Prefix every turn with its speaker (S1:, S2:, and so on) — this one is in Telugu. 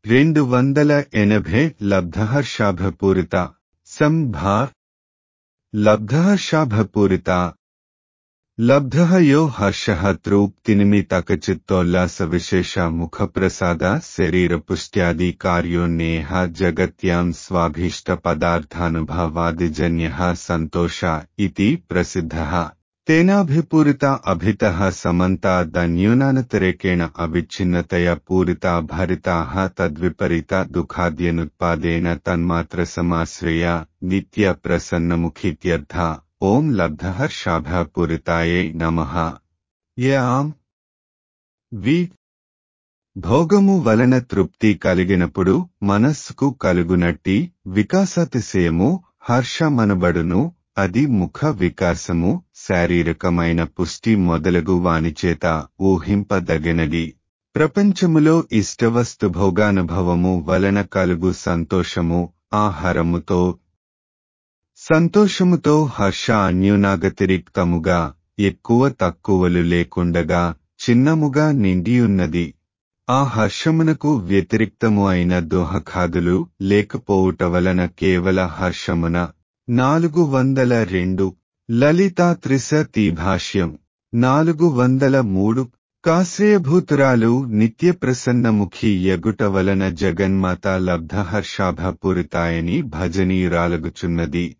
S1: రెండు వందల ఎనభై లబ్ధహర్షాభపూరిత సంభా లబ్ధహర్షాభపూరిత లబ్ధః యో హర్షః తృప్తినిమితకచిత్తోల్లాస విశేష ముఖప్రసాద శరీరపుష్ట్యాది కార్యోన్నేహ జగత్యాం స్వాభీష్ట పదార్థానుభవాదిజన్యః సంతోష ఇతి ప్రసిద్ధః తేనాభిపూరిత అభితః సమంతాదన్యూనానతరేకేణ అవిచ్ఛిన్నతయా పూరితా భరితాః తద్విపరీత దుఃఖాద్యనుత్పాదేన తన్మాత్ర సమాశ్రయ నిత్య ప్రసన్నముఖిత్యర్థ ఓం లబ్ధహర్షాభపూరితాయై నమః యాం వి భోగము వలన తృప్తి కలిగినప్పుడు మనస్సుకు కలుగునట్టి వికాసాతిశయము హర్షమనబడును అది ముఖ వికాసము శారీరకమైన పుష్టి మొదలగు వానిచేత ఊహింపదగినది ప్రపంచములో ఇష్టవస్తు భోగానుభవము వలన కలుగు సంతోషము ఆహారముతో సంతోషముతో హర్ష అన్యూనాగతిరిక్తముగా ఎక్కువ తక్కువలు లేకుండగా చిన్నముగా నిండియున్నది ఆ హర్షమునకు వ్యతిరిక్తము అయిన దోహఖాదులు లేకపోవుట వలన కేవల హర్షమున నాలుగు వందల రెండు లలితా త్రిశతి భాష్యం నాలుగు వందల మూడు కాశ్రయభూతురాలు నిత్య ప్రసన్నముఖి యగుట వలన జగన్మాత లబ్ధహర్షాభపూరితాయని భజనీయురాలగుచున్నది